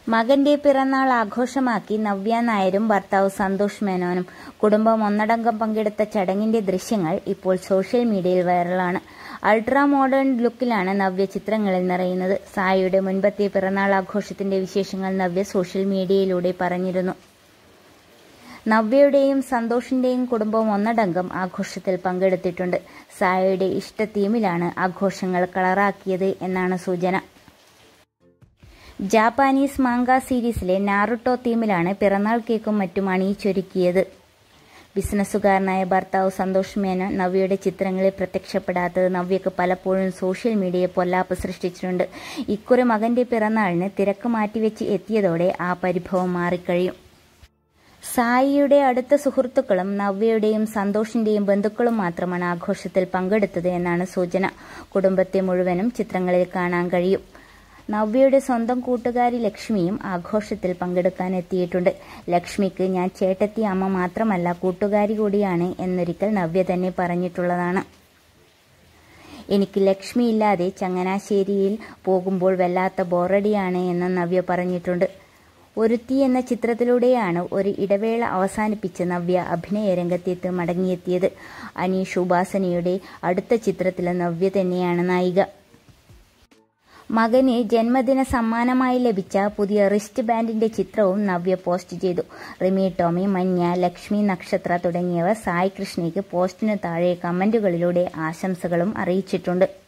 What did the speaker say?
മകന്റെ പിറന്നാൾ ആഘോഷമാക്കി നവ്യ നായരും ഭർത്താവ് സന്തോഷ് മേനോനും കുടുംബം ഒന്നടങ്കം പങ്കെടുത്ത ചടങ്ങിന്റെ ദൃശ്യങ്ങൾ ഇപ്പോൾ സോഷ്യൽ മീഡിയയിൽ വൈറലാണ് അൾട്രാ മോഡേൺ ലുക്കിലാണ് നവ്യ ചിത്രങ്ങളിൽ നിറയുന്നത് സായിയുടെ മുൻപത്തെ പിറന്നാൾ ആഘോഷത്തിന്റെ വിശേഷങ്ങൾ നവ്യ സോഷ്യൽ മീഡിയയിലൂടെ പറഞ്ഞിരുന്നു നവ്യയുടെയും സന്തോഷിന്റെയും കുടുംബം ഒന്നടങ്കം ആഘോഷത്തിൽ പങ്കെടുത്തിട്ടുണ്ട് സായയുടെ ഇഷ്ട തീമിലാണ് ആഘോഷങ്ങൾ കളറാക്കിയത് എന്നാണ് സൂചന ജാപ്പാനീസ് മാങ്ക സീരീസിലെ നാറുട്ടോ തീമിലാണ് പിറന്നാൾ കേക്കും മറ്റും അണിയിച്ചൊരുക്കിയത് ബിസിനസ്സുകാരനായ ഭർത്താവ് സന്തോഷ് മേനോൻ നവ്യയുടെ ചിത്രങ്ങളിൽ പ്രത്യക്ഷപ്പെടാത്തത് നവ്യക്ക് പലപ്പോഴും സോഷ്യൽ മീഡിയയെ പൊല്ലാപ്പ് സൃഷ്ടിച്ചിട്ടുണ്ട് ഇക്കുറി മകന്റെ പിറന്നാളിന് തിരക്ക് മാറ്റിവെച്ച് എത്തിയതോടെ ആ പരിഭവം മാറിക്കഴിയും സായിയുടെ അടുത്ത സുഹൃത്തുക്കളും നവ്യയുടെയും സന്തോഷിന്റെയും ബന്ധുക്കളും മാത്രമാണ് ആഘോഷത്തിൽ പങ്കെടുത്തത് എന്നാണ് സൂചന കുടുംബത്തെ മുഴുവനും ചിത്രങ്ങളിൽ കാണാൻ കഴിയും നവ്യയുടെ സ്വന്തം കൂട്ടുകാരി ലക്ഷ്മിയും ആഘോഷത്തിൽ പങ്കെടുക്കാൻ എത്തിയിട്ടുണ്ട് ലക്ഷ്മിക്ക് ഞാൻ ചേട്ടത്തി അമ്മ മാത്രമല്ല കൂട്ടുകാരി കൂടിയാണ് എന്നൊരിക്കൽ നവ്യ തന്നെ പറഞ്ഞിട്ടുള്ളതാണ് എനിക്ക് ലക്ഷ്മി ഇല്ലാതെ ചങ്ങനാശ്ശേരിയിൽ പോകുമ്പോൾ വല്ലാത്ത ബോറടിയാണ് എന്ന് നവ്യ പറഞ്ഞിട്ടുണ്ട് ഒരുത്തി എന്ന ചിത്രത്തിലൂടെയാണ് ഒരു ഇടവേള അവസാനിപ്പിച്ച് നവ്യ അഭിനയ രംഗത്തേക്ക് മടങ്ങിയെത്തിയത് അനീഷ് ഉപാസനയുടെ അടുത്ത ചിത്രത്തിലെ നവ്യ തന്നെയാണ് നായിക മകന് ജന്മദിന സമ്മാനമായി ലഭിച്ച പുതിയ റിസ്റ്റ് ബാൻഡിന്റെ ചിത്രവും നവ്യ പോസ്റ്റ് ചെയ്തു റിമി ടോമി മഞ്ഞ ലക്ഷ്മി നക്ഷത്ര തുടങ്ങിയവർ സായി കൃഷ്ണയ്ക്ക് പോസ്റ്റിന് താഴെ കമന്റുകളിലൂടെ ആശംസകളും അറിയിച്ചിട്ടുണ്ട്